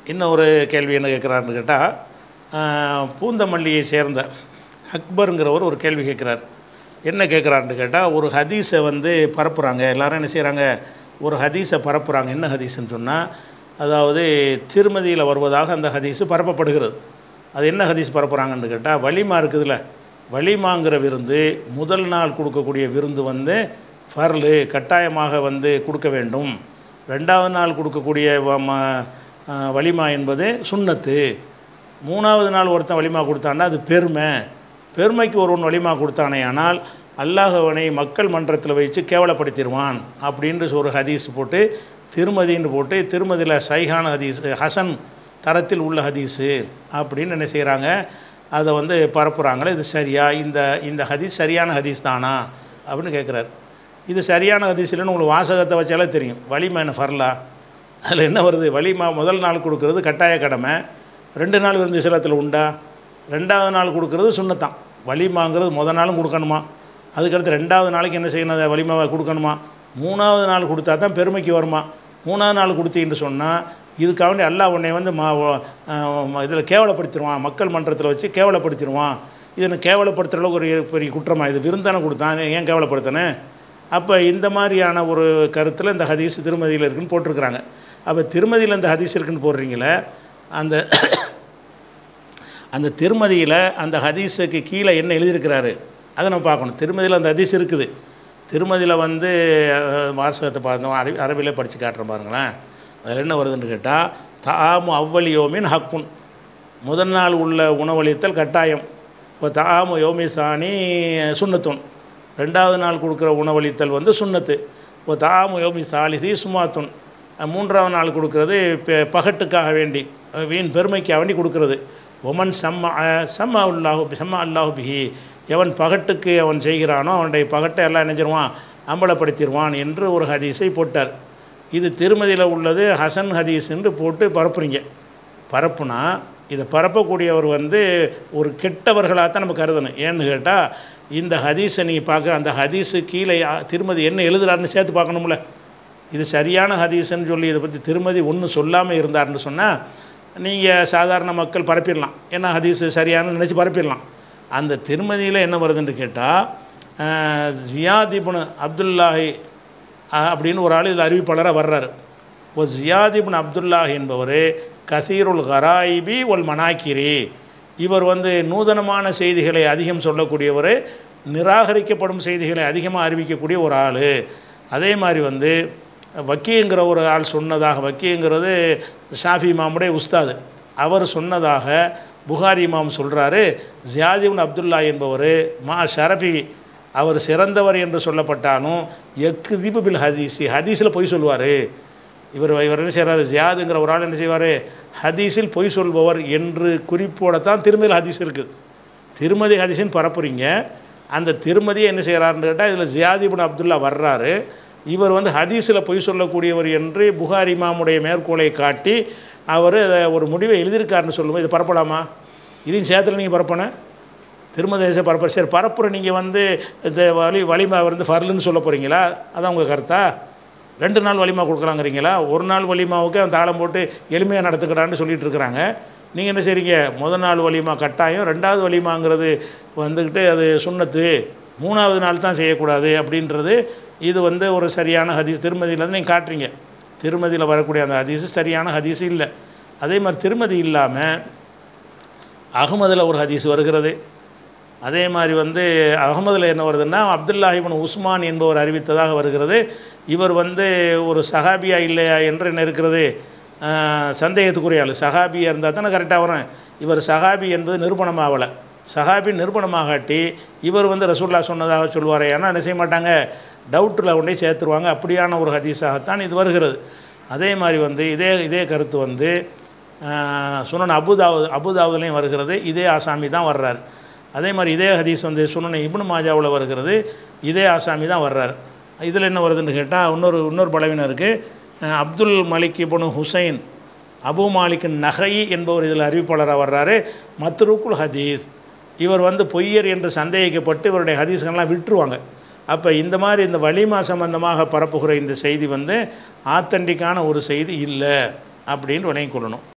இன்னும் ஒரு கேள்வி என்ன கேட்குறாருன்னு கேட்டால் பூந்தமல்லியை சேர்ந்த அக்பருங்கிறவர் ஒரு கேள்வி கேட்குறார் என்ன கேட்குறாருன்னு கேட்டால் ஒரு ஹதீஸை வந்து பரப்புகிறாங்க எல்லாரும் என்ன செய்கிறாங்க ஒரு ஹதீஸை பரப்புகிறாங்க என்ன ஹதீஸ்ன்னு சொன்னால் அதாவது திருமதியில் வருவதாக அந்த ஹதீஸு பரப்பப்படுகிறது அது என்ன ஹதீஸ் பரப்புகிறாங்கன்னு கேட்டால் வலிமா இருக்குதுல்ல வலிமாங்கிற விருந்து முதல் நாள் கொடுக்கக்கூடிய விருந்து வந்து ஃபர்லு கட்டாயமாக வந்து கொடுக்க வேண்டும் ரெண்டாவது நாள் கொடுக்கக்கூடிய வ- ம- ஆ, வலிமா என்பது சுன்னத்து மூணாவது நாள் ஒருத்தன் வலிமா கொடுத்தான்னா அது பெருமை பெருமைக்கு ஒருவன் வலிமா கொடுத்தானே ஆனால் அல்லாஹ் அவனை மக்கள் மன்றத்தில் வச்சு கேவலப்படுத்திடுவான் அப்படின்ற ஒரு ஹதீஸ் போட்டு திருமதின்னு போட்டு திருமதியில் சைஹான ஹதீஸ் ஹசன் தரத்தில் உள்ள ஹதீஸு அப்படின்னு என்ன செய்கிறாங்க அதை வந்து பரப்புகிறாங்களே இது சரியா இந்த இந்த ஹதீஸ் சரியான ஹதீஸ் தானா அப்படின்னு கேட்குறாரு இது சரியான ஹதீஸ் இல்லைன்னு உங்களுக்கு வாசகத்தை வச்சாலே தெரியும் வலிமா என்ன ஃபர்லா அதில் என்ன வருது வலிமா முதல் நாள் கொடுக்கறது கட்டாய கடமை ரெண்டு நாள் விருந்து சிலத்தில் உண்டா ரெண்டாவது நாள் கொடுக்கறது சுண்ணத்தான் வலிமாங்கிறது முதல் நாளும் கொடுக்கணுமா அதுக்கடுத்து ரெண்டாவது நாளைக்கு என்ன செய்யணும் அதை வலிமாவை கொடுக்கணுமா மூணாவது நாள் கொடுத்தா தான் பெருமைக்கு வருமா மூணாவது நாள் கொடுத்தீன்னு சொன்னால் இதுக்காக வேண்டி அல்லாஹ் உன்னை வந்து மா இதில் கேவலப்படுத்திடுவான் மக்கள் மன்றத்தில் வச்சு கேவலப்படுத்திடுவான் இதை கேவலப்படுத்துகிற அளவுக்கு ஒரு பெரிய குற்றமா இது விருந்தானே கொடுத்தான் ஏன் கேவலப்படுத்தினேன் அப்போ இந்த மாதிரியான ஒரு கருத்தில் இந்த ஹதீஸ் திருமதியில் இருக்குன்னு போட்டிருக்கிறாங்க அப்போ திருமதியில் இந்த ஹதீஸ் இருக்குன்னு போடுறீங்களே அந்த அந்த திருமதியில் அந்த ஹதீஸுக்கு கீழே என்ன எழுதியிருக்கிறாரு அதை நம்ம பார்க்கணும் திருமதியில் அந்த ஹதீஸ் இருக்குது திருமதியில் வந்து அஹ், வாசகத்தை பார்த்தோம் அரபி அரபியில் படித்து காட்டுறேன் பாருங்களேன் அதில் என்ன வருதுன்னு கேட்டால் தாமு அவ்வளியோமின் ஹக்குன் முதல் நாள் உள்ள உணவளித்தல் கட்டாயம் இப்போ தாமு யோமி சாணி சுண்ணத்துன் ரெண்டாவது நாள் கொடுக்குற உணவளித்தல் வந்து சுண்ணத்து இப்போ தாமு யோமி சாலிசி சுமாத்துன் அஹ் மூன்றாவது நாள் கொடுக்கறது பெ- பகட்டுக்காக வேண்டி அஹ் வீண் பெருமைக்காக வேண்டி கொடுக்கறது ஒமன் சம்ம சம்ம அல்லாஹு சம்ம அல்லாஹு பிஹி எவன் பகட்டுக்கு அவன் செய்கிறானோ அவனுடைய பகட்டை எல்லாம் நினைஞ்சிருவான் அம்பலப்படுத்திடுவான் என்று ஒரு ஹதீஸை போட்டார் இது திருமதியில் உள்ளது ஹசன் ஹதீஸ் என்று போட்டு பரப்புறீங்க பரப்புனா இதை பரப்பக்கூடியவர் வந்து ஒரு கெட்டவர்களாக தான் நம்ம கருதணும் ஏன்னு கேட்டால் இந்த ஹதீஸை நீங்கள் பார்க்க அந்த ஹதீஸு கீழே யா- திருமதி என்ன எழுதுறாருன்னு சேர்த்து பார்க்கணும்ல இது சரியான ஹதீஸ்ன்னு சொல்லி இதை பற்றி திருமதி ஒன்றும் சொல்லாமல் இருந்தாருன்னு சொன்னால் நீங்கள் சாதாரண மக்கள் பரப்பிடலாம் ஏன்னா ஹதீஸ் சரியானு நினச்சி பரப்பிடலாம் அந்த திருமதியில் என்ன வருதுன்னு கேட்டால் ஜியாதிபுன் அப்துல்லாஹி அஹ், அப்படின்னு ஒரு ஆள் இதில் அறிவிப்பாளராக வர்றாரு ஒரு ஜியாதிபின் அப்துல்லாஹ் என்பவர் கசீருல் கராயிபி ஒல் மனாக்கிரி இவர் வந்து நூதனமான செய்திகளை அதிகம் சொல்லக்கூடியவர் நிராகரிக்கப்படும் செய்திகளை அதிகமாக அறிவிக்கக்கூடிய ஒரு ஆள் அதே மாதிரி வந்து வக்கீங்கிற ஒரு ஆள் சொன்னதாக வக்கீங்கிறது ஷாஃபி இமாமுடைய உஸ்தாது அவர் சொன்னதாக புகாரி இமாம் சொல்கிறாரு ஜியாதிபின் அப்துல்லா என்பவர் மா ஷரஃபி அவர் சிறந்தவர் என்று சொல்லப்பட்டாலும் எக்கு தீபு பில் ஹதீஸி ஹதீஸில் பொய் சொல்லுவார் இவர் இவர் என்ன செய்கிறாரு ஜியாதுங்கிற ஒரு ஆள் என்ன செய்வார் ஹதீஸில் பொய் சொல்பவர் என்று குறிப்போடத்தான் திருமதியில் ஹதீஸ் இருக்குது திருமதி ஹதீஸின்னு பரப்புறீங்க அந்த திருமதியை என்ன செய்கிறாருன்னு கேட்டால் இதில் ஜியாதிபுன் அப்துல்லா வர்றாரு இவர் வந்து ஹதீஸில் பொய் சொல்லக்கூடியவர் என்று புகாரி இமாமுடைய மேற்கோளை காட்டி அவர் அதை ஒரு முடிவை எழுதியிருக்காருன்னு சொல்லும்போது இது பரப்பலாமா இதையும் சேத்துல நீங்கள் பரப்பன திருமதேச பரப்புற சரி பரப்புற நீங்கள் வந்து இந்த வலி வலிமா வந்து ஃபர்லுன்னு சொல்ல போகிறீங்களா அதான் உங்கள் கருத்தா ரெண்டு நாள் வலிமா கொடுக்கலாங்கிறீங்களா ஒரு நாள் வலிமாவுக்கு அவன் தாளம் போட்டு எளிமையாக நடத்துக்கிறான்னு சொல்லிட்டு இருக்கிறாங்க நீங்கள் என்ன செய்றீங்க முதல் நாள் வலிமா கட்டாயம் ரெண்டாவது வலிமாங்கிறது வந்துக்கிட்டு அது சுண்ணத்து மூணாவது நாள் தான் செய்யக்கூடாது அப்படின்றது இது வந்து ஒரு சரியான ஹதீஸ் திருமதியிலேருந்து நீங்கள் காட்டுறீங்க திருமதியில் வரக்கூடிய அந்த ஹதீஸு சரியான ஹதீஸ் இல்லை அதே மாதிரி திருமதி இல்லாமல் அகமதில் ஒரு ஹதீஸ் வருகிறது அதே மாதிரி வந்து அகமதில் என்ன வருதுன்னா அப்துல்லாஹிபின் உஸ்மான் என்பவர் அறிவித்ததாக வருகிறது இவர் வந்து ஒரு சஹாபியா இல்லையா என்று என்ன இருக்கிறது ஆஹ், சந்தேகத்துக்குரிய ஆள் சஹாபியாக இருந்தால் தானே கரெக்டாக வரும் இவர் சஹாபி என்பது நிரூபணமாகலை சஹாபி நிரூபணமாகாட்டி இவர் வந்து ரசூல்லா சொன்னதாக சொல்வார் ஏன்னா என்ன செய்ய மாட்டாங்க டவுட்டில் கொண்டே சேர்த்துருவாங்க அப்படியான ஒரு ஹதீஸாகத்தான் இது வருகிறது அதே மாதிரி வந்து இதே இதே கருத்து வந்து சுனன் அபுதாவு அபுதாவுலையும் வருகிறது இதே ஆசாமி தான் வர்றார் அதே மாதிரி இதே ஹதீஸ் வந்து சுனன் இப்னு மாஜாவில் வருகிறது இதே ஆசாமி தான் வர்றார் இதில் என்ன வருதுன்னு கேட்டால் இன்னொரு இன்னொரு பலவீனம் இருக்குது அப்துல் மலிக் இப்னு ஹுசைன் அபு மாலிக் நகை என்பவர் இதில் அறிவிப்பாளராக வர்றாரு மத்ரூக்குல் ஹதீஸ் இவர் வந்து பொய்யர் என்று சந்தேகிக்கப்பட்டு இவருடைய ஹதீஸ்கள்லாம் விட்டுருவாங்க அப்போ இந்த மாதிரி இந்த வலிமா சம்பந்தமாக பரப்புகிற இந்த செய்தி வந்து ஆத்தண்டிக்கான ஒரு செய்தி இல்லை அப்படின்னு விளங்கிக் கொள்ளணும்